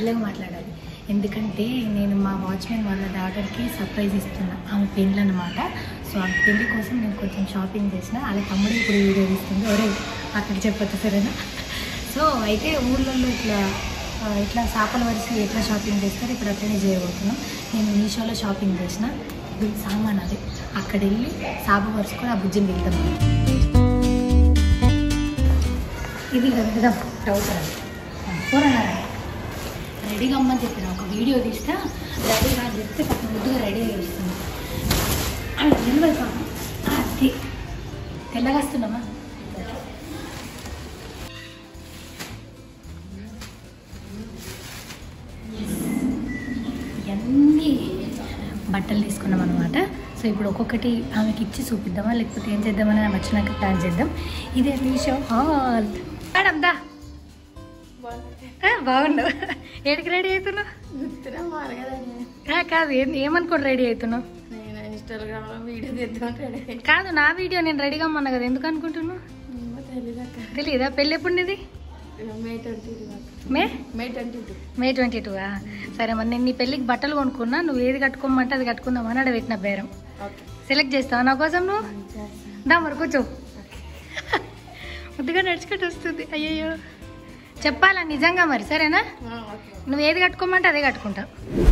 మెల్లగా మాట్లాడాలి ఎందుకంటే నేను మా వాచ్మెన్ వాళ్ళ డాటర్కి సర్ప్రైజ్ ఇస్తున్నా ఆమె పెళ్ళి అనమాట సో ఆమె పెళ్ళి కోసం నేను కొంచెం షాపింగ్ చేసిన వాళ్ళ తమ్ముడు ఇప్పుడు వీడియో తీస్తుంది ఒరే అక్కడ చెప్పొద్దు సరేనా సో అయితే ఊళ్ళల్లో ఇట్లా ఆ, ఇట్లా చేపల వరిసి ఎట్లా షాపింగ్ చేస్తారు ఇప్పుడు అట్లనే చేయబోతున్నాం నేను మీషోలో షాపింగ్ చేసిన ఇది సామాన్ అది అక్కడ వెళ్ళి చేప వరుసుకొని ఆ బుజ్జిని వెళ్తాం ఇది కదా ట్రౌజర్ కూరన్నారా రెడీగా అమ్మని చెప్పిన ఒక వీడియో తీస్తా రెడీగా అని చెప్తే పక్కన ముద్దుగా రెడీ చేస్తుంది నిలబడి పాపం అది తెల్లగా వస్తున్నామా ఇవన్నీ బట్టలు తీసుకున్నాం అనమాట సో ఇప్పుడు ఒక్కొక్కటి ఆమెకి ఇచ్చి చూపిద్దామా లేకపోతే ఏం చేద్దామని ఆమె వచ్చినాక ప్లాన్ చేద్దాం ఇదే మీషో హాల్ మేడం దా ఆ, బాగున్నావు ఏడికి రెడీ అవుతున్నావు గుర్తురా మారగదని ఆ, కాదు ఏం ఏమనుకోని రెడీ అవుతున్నావు నేను ఇన్స్టాగ్రామ్ లో వీడియో తీద్దామంటే కాదు నా వీడియో నేను రెడీగా ఉన్నా కదా ఎందుకు అనుకుంటున్నావు తెలియదాక తెలియదా పెళ్ళి ఎప్పుడు నీది May twenty May May twenty two May twenty two సరే మరి నేను నీ పెళ్ళికి బట్టలు కొనుక్కున్నా నువ్వు ఏది కట్టుకోమంటే అది కట్టుకుందామని అక్కడ పెట్టిన బేరం ఓకే సెలెక్ట్ చేస్తావా నా కోసం నువ్వు దా మరి కూర్చో ముద్దుగా నడుచుకుంటూ వస్తుంది అయ్యయ్యో చెప్పాలా నిజంగా మరి సరేనా ఓకే నువ్వు ఏది కట్టుకోమంటే అదే కట్టుకుంటా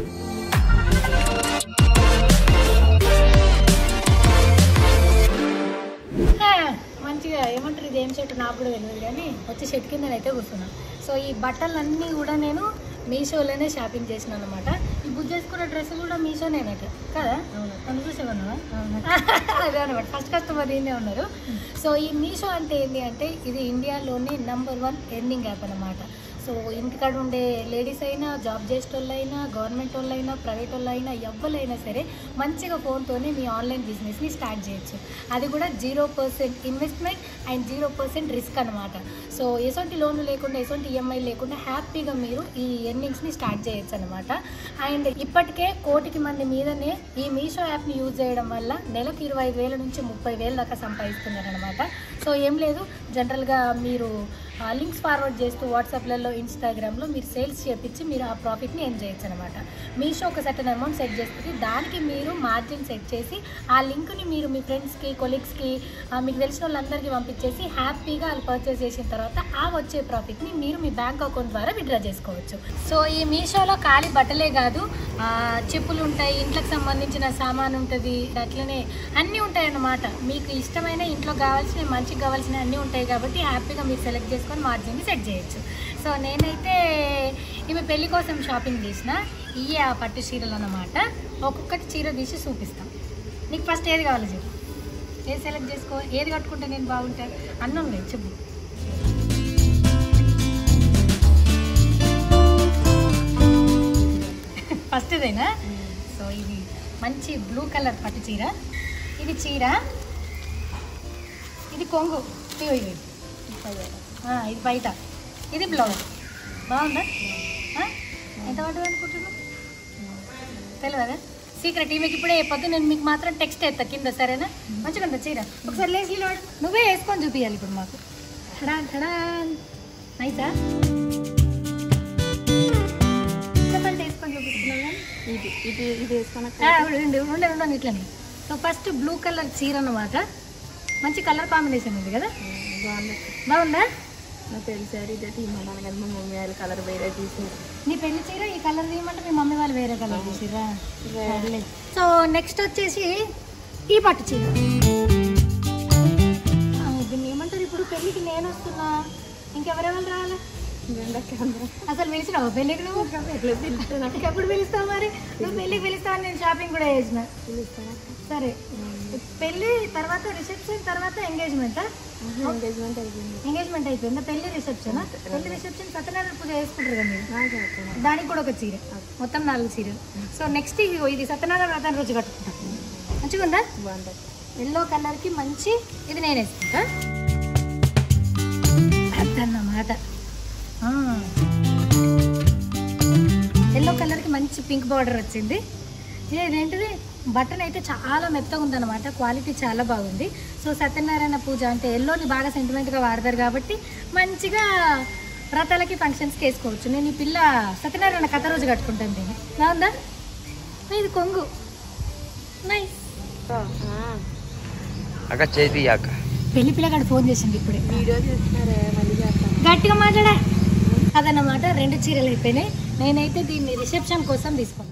ఆ, మంచిగా ఏమంటారు ఇది ఏం చెట్టు నాకు కూడా తెలియదు కానీ వచ్చి చెట్టు కింద అయితే కూర్చున్నాను సో ఈ బట్టలన్నీ కూడా నేను మీషోలోనే షాపింగ్ చేసినాను అనమాట ఈ బుక్ చేసుకున్న డ్రెస్ కూడా మీషోనేనట కదా నన్ను చూసేవన్నా అదే అనమాట ఫస్ట్ కస్టమర్ ఈయనే ఉన్నారు సో ఈ మీషో అంటే ఏంటి అంటే ఇది ఇండియాలోనే నంబర్ వన్ ఎర్నింగ్ యాప్ అనమాట సో ఇంటికాడ ఉండే లేడీస్ అయినా జాబ్ చేసే వాళ్ళైనా గవర్నమెంట్ వాళ్ళైనా ప్రైవేట్ వాళ్ళైనా ఎవ్వరైనా సరే మంచిగా ఫోన్తోనే మీ ఆన్లైన్ బిజినెస్ని స్టార్ట్ చేయొచ్చు అది కూడా zero percent investment and zero percent risk అనమాట సో ఎటువంటి లోన్లు లేకుండా ఎటువంటి ఈఎంఐ లేకుండా హ్యాపీగా మీరు ఈ ఎర్నింగ్స్ని స్టార్ట్ చేయొచ్చు అనమాట అండ్ ఇప్పటికే కోటికి మంది మీదనే ఈ మీషో యాప్ని యూజ్ చేయడం వల్ల నెలకు ఇరవై ఐదు వేల నుంచి ముప్పై వేల దాకా సంపాదిస్తున్నారు అనమాట సో ఏం లేదు జనరల్గా మీరు లింక్స్ ఫార్వర్డ్ చేస్తూ వాట్సాప్లలో ఇన్స్టాగ్రామ్లో మీరు సేల్స్ చేపించి మీరు ఆ ప్రాఫిట్ని ఏం చేయొచ్చు అనమాట మీషో ఒక సర్టన్ అమౌంట్ సెట్ చేస్తుంది దానికి మీరు మార్జిన్ సెట్ చేసి ఆ లింక్ని మీరు మీ ఫ్రెండ్స్కి కొలీగ్స్కి మీకు తెలిసిన వాళ్ళందరికీ పంపించేసి హ్యాపీగా వాళ్ళు పర్చేస్ చేసిన తర్వాత ఆ వచ్చే ప్రాఫిట్ని మీరు మీ బ్యాంక్ అకౌంట్ ద్వారా విత్డ్రా చేసుకోవచ్చు సో ఈ మీషోలో ఖాళీ బట్టలే కాదు ఆ, చెప్పులు ఉంటాయి ఇంట్లోకి సంబంధించిన సామాన్ ఉంటుంది అట్లనే అన్నీ ఉంటాయి అన్నమాట మీకు ఇష్టమైన ఇంట్లో కావాల్సిన మంచిగా కావాల్సిన అన్నీ ఉంటాయి కాబట్టి హ్యాపీగా మీరు సెలెక్ట్ చేసుకొని మార్జిన్ని సెట్ చేయొచ్చు సో నేనైతే ఇవి పెళ్లి కోసం షాపింగ్ చేసిన ఇవే ఆ పట్టు చీరలు అన్నమాట ఒక్కొక్కటి చీర తీసి చూపిస్తాం నీకు ఫస్ట్ ఏది కావాలి చెప్పు ఏది సెలెక్ట్ చేసుకో ఏది కట్టుకుంటే నేను బాగుంటాను అన్నీ ఉన్నాయి చెప్పు ఫస్ట్ ఇదేనా సో ఇది మంచి బ్లూ కలర్ పట్టు చీర ఇది చీర ఇది కొంగు ఇదిగో ఇది ఆ, ఇది బయట ఇది బ్లౌజ్ బాగుందా ఆ? ఎంత పడుతుంది అనుకుంటున్నావు తెలియదా సీక్రెట్ ఈమెకి ఇప్పుడే చెప్పొద్దు నేను మీకు మాత్రం టెక్స్ట్ ఎత్తా కింద సరేనా మంచిగా ఉందా చీర ఒకసారి లేచి నిలబడు. నువ్వే వేసుకొని చూపించాలి ఇప్పుడు మాకు టడా టడా నైసా చెప్పండి వేసుకొని చూపిస్తున్నావు కానీ ఇది ఇది ఇది వేసుకున్న ఆ, ఉండు ఉండే ఉండండి ఇట్లనే సో ఫస్ట్ బ్లూ కలర్ చీర అన్నమాట మంచి కలర్ కాంబినేషన్ ఉంది కదా బాగుంది బాగుందా నా పెళ్లి సారీ ఇదే తీయమన్నాను కానీ మా మమ్మీ వాళ్ళ కలర్ వేరే తీసారు నీ పెళ్లి చీర ఈ కలర్ తీయమంటే మీ మమ్మీ వాళ్ళు వేరే కలర్ తీసిరా వేరే. సో నెక్స్ట్ వచ్చేసి ఈ పట్టు చీర ఆ, దీన్ని ఏమంటారు ఇప్పుడు పెళ్ళికి నేను వస్తున్నా ఇంకెవరెవరు రావాలా అసలు పిలిచినావు పెళ్ళికి నువ్వు ఎప్పుడు పిలుస్తావు మరి నువ్వు పెళ్ళికి పిలుస్తావు నేను షాపింగ్ కూడా చేసిన సరే పెళ్ళి తర్వాత రిసెప్షన్ తర్వాత ఎంగేజ్మెంట్ ఎంగేజ్మెంట్ అయిపోయింది ఎంగేజ్మెంట్ అయిపోయిందా పెళ్లి రిసెప్షన్ పెళ్లి రిసెప్షన్ సత్యనారాయణ పూజ చేసుకుంటారు కదా మీరు నాకు అవుతుంది దానికి కూడా ఒక చీర మొత్తం నాలుగు చీరలు సో నెక్స్ట్ ఇది ఇది సత్యనారాయణ వ్రతం రోజు కట్టుకుంటా మంచిగా ఉందా బాగుంటుంది ఎల్లో కలర్కి మంచి ఇది నేను వేసుకుంటా అదన్నమాట ఎల్లో కలర్కి మంచి పింక్ బార్డర్ వచ్చింది ఇదేంటిది బటన్ అయితే చాలా మెత్తగా ఉందన్నమాట క్వాలిటీ చాలా బాగుంది సో సత్యనారాయణ పూజ అంటే ఎల్లోని బాగా సెంటిమెంట్గా వాడతారు కాబట్టి మంచిగా వ్రతాలకి ఫంక్షన్స్కి వేసుకోవచ్చు నేను ఈ పిల్ల సత్యనారాయణ కథ రోజు కట్టుకుంటాను దీన్ని బాగుందా ఇది కొంగు నైస్ అక్క చేతి అక్క పెళ్లి పిల్లగాడు ఫోన్ చేసింది ఇప్పుడే వీడియో చేస్తున్నారే మళ్ళీ చేస్తాను గట్టిగా మాట్లాడా అదన్నమాట రెండు చీరలు అయిపోయినాయి నేనైతే దీన్ని రిసెప్షన్ కోసం తీసుకున్నాను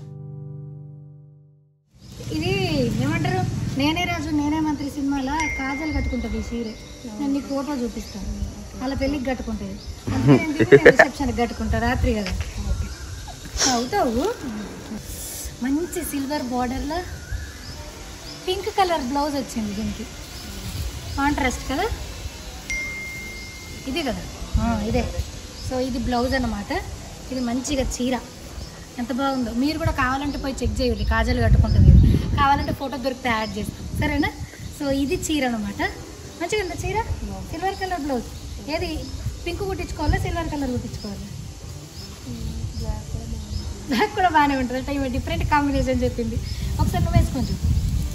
ఇది ఏమంటారు నేనే రాజు నేనే మంత్రి సినిమాలో కాజల్ కట్టుకుంటుంది ఈ చీర నేను నీకు ఫోటో చూపిస్తాను అలా పెళ్ళికి కట్టుకుంటుంది అందుకే నేను దీన్ని నేను రిసెప్షన్కి కట్టుకుంటా రాత్రి కదా అవుతావు మంచి సిల్వర్ బార్డర్లో పింక్ కలర్ బ్లౌజ్ వచ్చింది దీనికి కాంట్రాస్ట్ కదా ఇది కదా ఆ, ఇదే సో ఇది బ్లౌజ్ అన్నమాట ఇది మంచిగా చీర ఎంత బాగుందో మీరు కూడా కావాలంటే పోయి చెక్ చేయాలి కాజల్ కట్టుకుంటుంది ఇది. కావాలంటే ఫోటో దొరికితే యాడ్ చేస్తాం సరేనా సో ఇది చీర అనమాట మంచిగా ఉందా చీర సిల్వర్ కలర్ బ్లౌజ్ ఏది పింక్ కుట్టించుకోవాలా సిల్వర్ కలర్ కుట్టించుకోవాలా నాకు కూడా బాగానే ఉంటుంది అంటే ఇవి డిఫరెంట్ కాంబినేషన్ చెప్పింది ఒకసారి నువ్వు వేసుకొని చూపు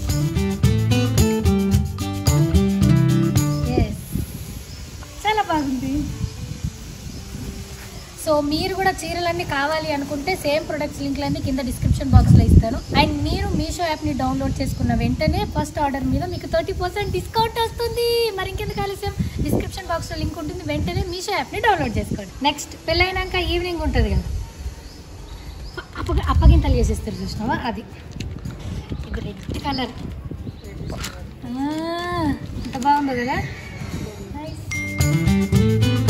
Yes. చాలా బాగుంది సో మీరు కూడా చీరలన్నీ కావాలి అనుకుంటే సేమ్ ప్రొడక్ట్స్ లింక్లన్నీ కింద డిస్క్రిప్షన్ బాక్స్లో ఇస్తాను అండ్ మీరు మీషో యాప్ని డౌన్లోడ్ చేసుకున్న వెంటనే ఫస్ట్ ఆర్డర్ మీద మీకు థర్టీ పర్సెంట్ డిస్కౌంట్ వస్తుంది మరి ఇంకెందుకు ఆలస్యం డిస్క్రిప్షన్ బాక్స్లో లింక్ ఉంటుంది వెంటనే మీషో యాప్ని డౌన్లోడ్ చేసుకోండి నెక్స్ట్ పెళ్ళైనాక ఈవినింగ్ ఉంటుంది కదా అప్ప అప్పగింతలు చేసేస్తారు చూసినావా అది ఇది రెడ్ కలర్ ఎంత బాగుంది కదా Nice.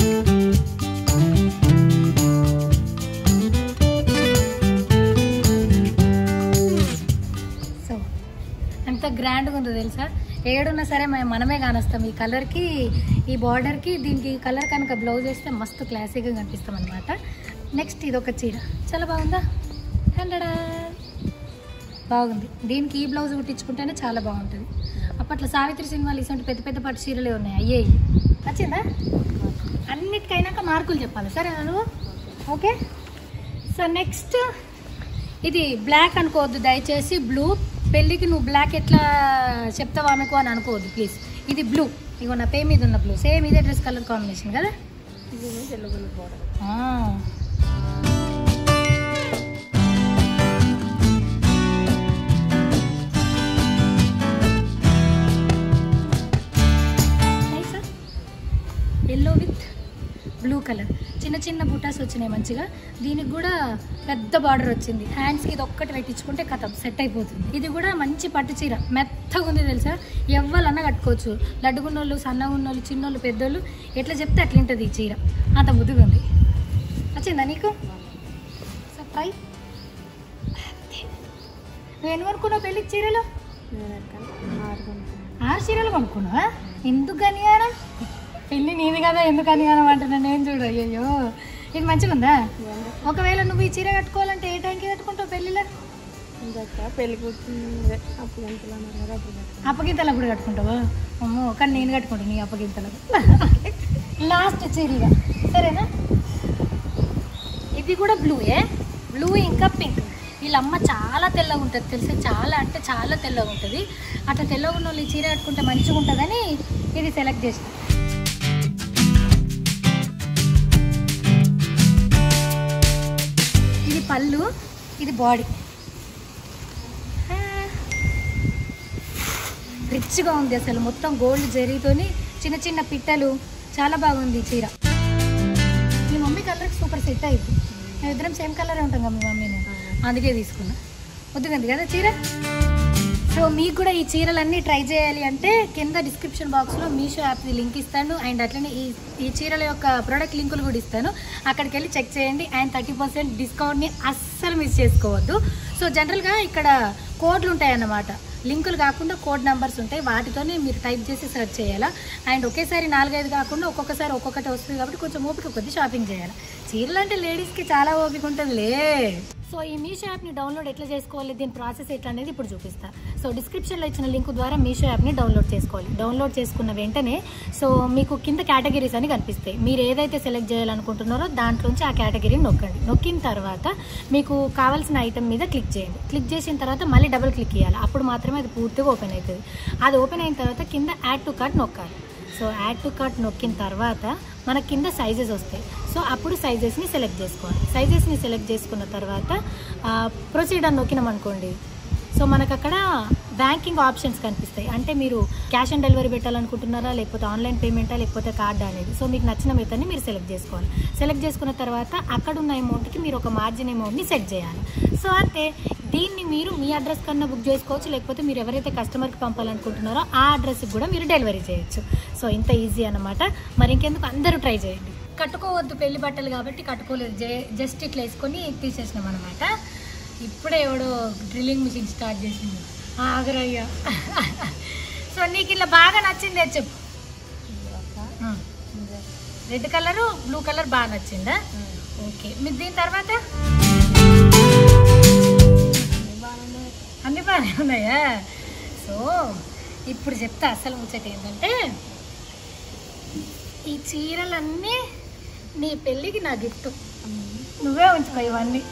సో ఎంత గ్రాండ్గా ఉందో తెలుసా ఏడున్నా సరే మ- మనమే కానొస్తాం ఈ కలర్కి ఈ బార్డర్కి దీనికి కలర్ కనుక బ్లౌజ్ వేస్తే మస్తు క్లాసిక్గా కనిపిస్తాం అనమాట నెక్స్ట్ ఇది ఒక చీర చాలా బాగుందా హండ్రెడ్ బాగుంది దీనికి ఈ బ్లౌజ్ కుట్టించుకుంటేనే చాలా బాగుంటుంది అప్పట్లో సావిత్రి సినిమాలు ఇటువంటి పెద్ద పెద్ద పట్టు చీరలే ఉన్నాయి అయ్యే వచ్చిందా అన్నిటికైనాక మార్కులు చెప్పాలి సరే నువ్వు ఓకే సో నెక్స్ట్ ఇది బ్లాక్ అనుకోవద్దు దయచేసి బ్లూ పెళ్ళికి నువ్వు బ్లాక్ ఎట్లా చెప్తావు అనుకో అని అనుకోవద్దు ప్లీజ్ ఇది బ్లూ ఇగో నా పే మీద ఉన్న బ్లూ సేమ్ ఇదే డ్రెస్ కలర్ కాంబినేషన్ కదా ఇది తెలుగు బార్డర్ ఆ. Nice ఆ? ఎల్లో విత్ బ్లూ కలర్ చిన్న చిన్న బుటాస్ వచ్చినాయి మంచిగా దీనికి కూడా పెద్ద బార్డర్ వచ్చింది హ్యాండ్స్కి ఇది ఒక్కటి పెట్టించుకుంటే కథం సెట్ అయిపోతుంది ఇది కూడా మంచి పట్టు చీర మెత్తగా ఉంది తెలుసా ఎవ్వలన్నా కట్టుకోవచ్చు లడ్డుగున్నోళ్ళు సన్నగా ఉన్నోళ్ళు చిన్నోళ్ళు పెద్దోళ్ళు ఎట్లా చెప్తే అట్లా ఉంటుంది ఈ చీర అంత ముద్దుగా ఉంది వచ్చిందా నీకు సో ట్రై నువ్వు ఎన్ని కొనుక్కున్నావు పెళ్ళి చీరలు నేను ఎక్కడ ఆరు కొనుక్కున్నాను. ఆరు చీరలు కొనుక్కున్నావా ఎందుకు అనియానం పెళ్ళి నీది కదా ఎందుకు అనియానం అంటున్నా నేను చూడు అయ్యో ఇది మంచిగా ఉందా ఏంటి? ఒకవేళ నువ్వు ఈ చీర కట్టుకోవాలంటే ఏ టైంకి కట్టుకుంటావు పెళ్ళిలో ఇందాక పెళ్లి కూర్చుంది అప్పుడు ఎంతలో అన్నారు కదా అప్పుడు కట్టుకున్నాను. అప్పగింతలు అప్పుడు కట్టుకుంటావా అమ్మో కానీ నేను కట్టుకుంటాను నీ అప్పగింతలకు లాస్ట్ చీరగా సరేనా ఇది కూడా బ్లూయే బ్లూ ఇంకా పింక్ వీళ్ళమ్మ చాలా తెల్లగా ఉంటుంది తెలుసా చాలా అంటే చాలా తెల్లగా ఉంటుంది అట్లా తెల్లగా ఉన్న వాళ్ళు ఈ చీర కట్టుకుంటే మంచిగా ఉంటుందని ఇది సెలెక్ట్ చేసిన ఇది పళ్ళు ఇది బాడీ రిచ్గా ఉంది అసలు మొత్తం గోల్డ్ జరీతోని చిన్న చిన్న పిట్టలు చాలా బాగుంది ఈ చీర మీ మమ్మీ కలర్కి సూపర్ సెట్ అయింది మేము ఇద్దరం సేమ్ కలరే ఉంటాం కదా మీ మమ్మీ నేను అందుకే తీసుకున్నా వద్దుకుంది కదా చీర సో మీకు కూడా ఈ చీరలన్నీ ట్రై చేయాలి అంటే కింద డిస్క్రిప్షన్ బాక్స్లో మీషో యాప్ది లింక్ ఇస్తాను అండ్ అట్లనే ఈ ఈ చీరల యొక్క ప్రోడక్ట్ లింకులు కూడా ఇస్తాను అక్కడికి వెళ్ళి చెక్ చేయండి అండ్ థర్టీ పర్సెంట్ డిస్కౌంట్ని అస్సలు మిస్ చేసుకోవద్దు సో జనరల్గా ఇక్కడ కోడ్లు ఉంటాయన్నమాట లింకులు కాకుండా కోడ్ నెంబర్స్ ఉంటాయి వాటితోనే మీరు టైప్ చేసి సెర్చ్ చేయాలా అండ్ ఒకేసారి నాలుగైదు కాకుండా ఒక్కొక్కసారి ఒక్కొక్కటి వస్తుంది కాబట్టి కొంచెం ఓపిక కొద్ది షాపింగ్ చేయాలి చీరలు అంటే లేడీస్కి చాలా ఓపిక ఉంటుందిలే సో ఈ మీషో యాప్ని డౌన్లోడ్ ఎట్లా చేసుకోవాలి దీని ప్రాసెస్ ఎట్లా అనేది ఇప్పుడు చూపిస్తా సో డిస్క్రిప్షన్లో ఇచ్చిన లింక్ ద్వారా మీషో యాప్ని డౌన్లోడ్ చేసుకోవాలి డౌన్లోడ్ చేసుకున్న వెంటనే సో మీకు కింద కేటగిరీస్ అని కనిపిస్తాయి మీరు ఏదైతే సెలెక్ట్ చేయాలనుకుంటున్నారో దాంట్లోంచి ఆ కేటగిరీని నొక్కండి నొక్కిన తర్వాత మీకు కావాల్సిన ఐటమ్ మీద క్లిక్ చేయండి క్లిక్ చేసిన తర్వాత మళ్ళీ డబుల్ క్లిక్ చేయాలి అప్పుడు మాత్రమే అది పూర్తిగా ఓపెన్ అవుతుంది అది ఓపెన్ అయిన తర్వాత కింద యాడ్ టు కార్ట్ నొక్కాలి సో యాడ్ టు కార్ట్ నొక్కిన తర్వాత మన కింద సైజెస్ వస్తాయి సో అప్పుడు సైజెస్ని సెలెక్ట్ చేసుకోవాలి సైజెస్ని సెలెక్ట్ చేసుకున్న తర్వాత ప్రొసీడ్ అని నొక్కినాం అనుకోండి సో మనకు అక్కడ బ్యాంకింగ్ ఆప్షన్స్ కనిపిస్తాయి అంటే మీరు క్యాష్ ఆన్ డెలివరీ పెట్టాలనుకుంటున్నారా లేకపోతే ఆన్లైన్ పేమెంటా లేకపోతే కార్డ్ అనేది సో మీకు నచ్చిన మెథడ్ని మీరు సెలెక్ట్ చేసుకోవాలి సెలెక్ట్ చేసుకున్న తర్వాత అక్కడ ఉన్న అమౌంట్కి మీరు ఒక మార్జిన్ అమౌంట్ని సెట్ చేయాలి సో అంతే దీన్ని మీరు మీ అడ్రస్ కన్నా బుక్ చేసుకోవచ్చు లేకపోతే మీరు ఎవరైతే కస్టమర్కి పంపాలనుకుంటున్నారో ఆ అడ్రస్కి కూడా మీరు డెలివరీ చేయొచ్చు సో ఇంత ఈజీ అన్నమాట మరి ఇంకెందుకు అందరూ ట్రై చేయండి కట్టుకోవద్దు పెళ్లి బట్టలు కాబట్టి కట్టుకోలేదు జే- జస్ట్ ఇట్లా వేసుకొని తీసేసినాం అనమాట ఇప్పుడే ఎవడో డ్రిల్లింగ్ మిషన్ స్టార్ట్ చేసింది ఆగరయ్యా సో నీకు ఇలా బాగా నచ్చిందే చెప్పు రెడ్ కలరు బ్లూ కలర్ బాగా నచ్చిందా ఓకే మీరు దీని తర్వాత అన్ని బాగానే ఉన్నాయా సో ఇప్పుడు చెప్తా అసలు ముచ్చట ఏంటంటే ఈ చీరలన్నీ నీ పెళ్ళికి నా గిఫ్ట్ నువ్వే ఉంచుకో ఇవన్నీ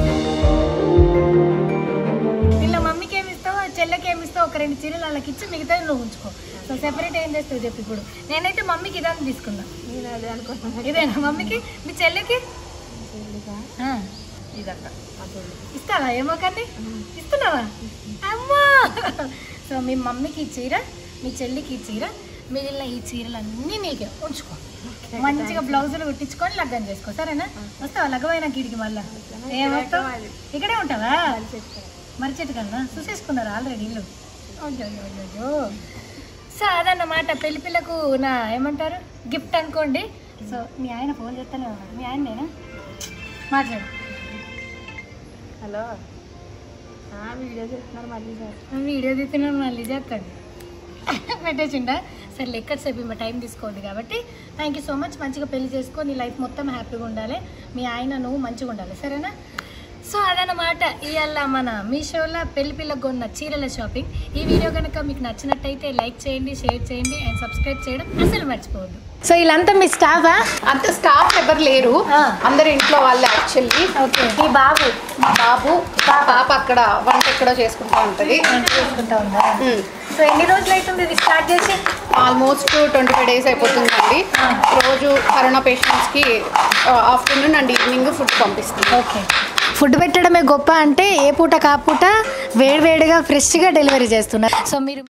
ఇలా మమ్మీకి ఏమి ఇస్తావు చెల్లెకి ఏమి ఇస్తావు ఒక రెండు చీరలు వాళ్ళకి ఇచ్చి మిగతా నువ్వు ఉంచుకో సో సెపరేట్ ఏం చేస్తావు చెప్పు ఇప్పుడు నేనైతే మమ్మీకి ఇదని తీసుకున్నా నేను అదే అనుకుంటున్నాను ఇదేనా మమ్మీకి మీ చెల్లెకి ఆ, ఇదక్క మా చెల్లి ఇస్తావా ఏమో కానీ ఇస్తున్నావా అమ్మా సో మీ మమ్మీకి ఈ చీర మీ చెల్లికి ఈ చీర మిగిలిన ఈ చీరలన్నీ నీకే ఉంచుకో మంచిగా బ్లౌజులు కుట్టించుకొని లగ్గం చేసుకో సరేనా వస్తావా లగ్గమైన గిడికి మళ్ళా ఏమొస్తావు ఇక్కడే ఉంటావా మరి చెట్టు కన్నా చూసేసుకున్నారు ఆల్రెడీ ఇల్లు అయ్యో అయ్యో, అయ్యో, అయ్యో సో అదన్నమాట పెళ్లి పిల్లకు నా ఏమంటారు గిఫ్ట్ అనుకోండి సో మీ ఆయన ఫోన్ చేస్తానే ఉన్నాడు మీ ఆయన నేనా మాట్లాడు హలో ఆ, వీడియో చేస్తున్నారు మళ్ళీ సార్ వీడియో తీస్తున్నాను మళ్ళీ చేస్తాడు పెట్టేసిండా సరే ఎక్కడసేపు మా టైం తీసుకోవద్దు కాబట్టి థ్యాంక్ యూ సో మచ్ మంచిగా పెళ్లి చేసుకో నీ లైఫ్ మొత్తం హ్యాపీగా ఉండాలి మీ ఆయన నువ్వు మంచిగా ఉండాలి సరేనా సో అదనమాట ఇవాళ మన మీషోలో పెళ్లి పిల్లకు కొన్న చీరల షాపింగ్ ఈ వీడియో కనుక మీకు నచ్చినట్టయితే లైక్ చేయండి షేర్ చేయండి అండ్ సబ్స్క్రైబ్ చేయడం అసలు మర్చిపోవద్దు సో వీళ్ళంతా మీ స్టాఫా అంత స్టాఫ్ ఎవరు లేరు ఆ. అందరు ఇంట్లో వాళ్ళు యాక్చువల్లీ ఓకే మీ బాబు మా బాబు పాప అక్కడ వంట ఎక్కడో చేసుకుంటా ఉంటది వంట చేసుకుంటా ఉందా సో ఎన్ని రోజులు అవుతుంది ఇది స్టార్ట్ చేసి ఆల్మోస్ట్ ట్వంటీ ఫైవ్ డేస్ అయిపోతుందండి రోజు కరోనా పేషెంట్స్ కి ఆఫ్టర్నూన్ అండ్ ఈవినింగ్ ఫుడ్ పంపిస్తుంది ఓకే ఫుడ్ పెట్టడమే గొప్ప అంటే ఏ పూట కా పూట వేడివేడిగా ఫ్రెష్గా డెలివరీ చేస్తున్నారు సో మీరు